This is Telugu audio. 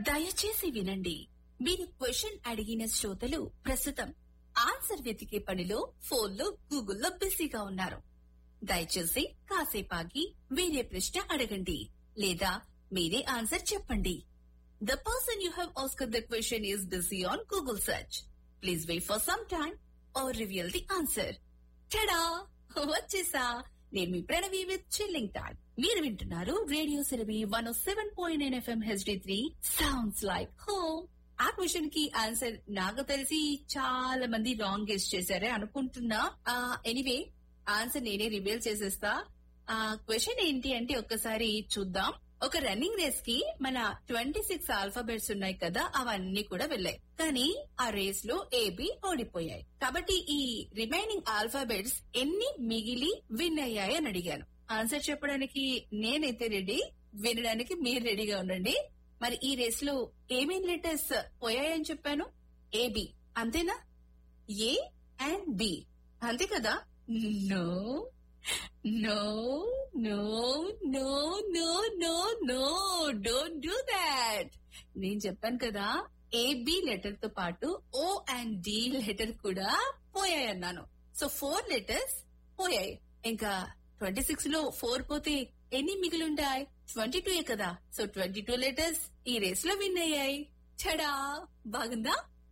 దయచేసి వినండి మీరు క్వశ్చన్ అడిగిన శ్రోతలు ప్రస్తుతం ఆన్సర్ వెతికే పనిలో ఫోన్లో గూగుల్లో బిజీగా ఉన్నారు దయచేసి కాసేపాగి వేరే ప్రశ్న అడగండి లేదా మీరే ఆన్సర్ చెప్పండి the person you have asked the question is busy on Google search please wait for some time or reveal the answer tada వచ్చేసా నేను మీ ప్రణవి విత్ చిల్లింగ్ టాగ్ మీరు వింటున్నారు రేడియో సిరవి one seven point nine FM HD three sounds like home ఆ క్వశ్చన్ కి ఆన్సర్ నాకు తెలిసి చాలా మంది రాంగ్ గెస్ చేశారే అనుకుంటున్నా ఎనీవే ఆన్సర్ నేనే రివీల్ చేసేస్తా ఆ క్వశ్చన్ ఏంటి అంటే ఒక్కసారి చూద్దాం ఒక రన్నింగ్ రేస్ కి మన ట్వంటీ సిక్స్ ఆల్ఫాబెట్స్ ఉన్నాయి కదా అవన్నీ కూడా వెళ్ళాయి కానీ ఆ రేస్ లో ఏబి ఓడిపోయాయి కాబట్టి ఈ రిమైనింగ్ ఆల్ఫాబెట్స్ ఎన్ని మిగిలి విన్ అయ్యాయి అని అడిగాను ఆన్సర్ చెప్పడానికి నేనైతే రెడీ వినడానికి మీరు రెడీగా ఉండండి మరి ఈ రేస్ లో ఏమేం లెటర్స్ పోయాయని చెప్పాను ఏబి అంతేనా ఏ అండ్ బి అంతే కదా no no no no no no no don't do that నేను చెప్పాను కదా ఏబి లెటర్ తో పాటు ఓ అండ్ డి లెటర్ కూడా పోయాయి అన్నాను సో ఫోర్ లెటర్స్ పోయాయి ఇంకా ట్వంటీ సిక్స్ లో ఫోర్ పోతే ఎన్ని మిగిలి ఉంటాయి ట్వంటీ టూ కదా సో ట్వంటీ టూ లెటర్స్ ఈ రేస్ లో విన్ అయ్యాయి చడా బాగుందా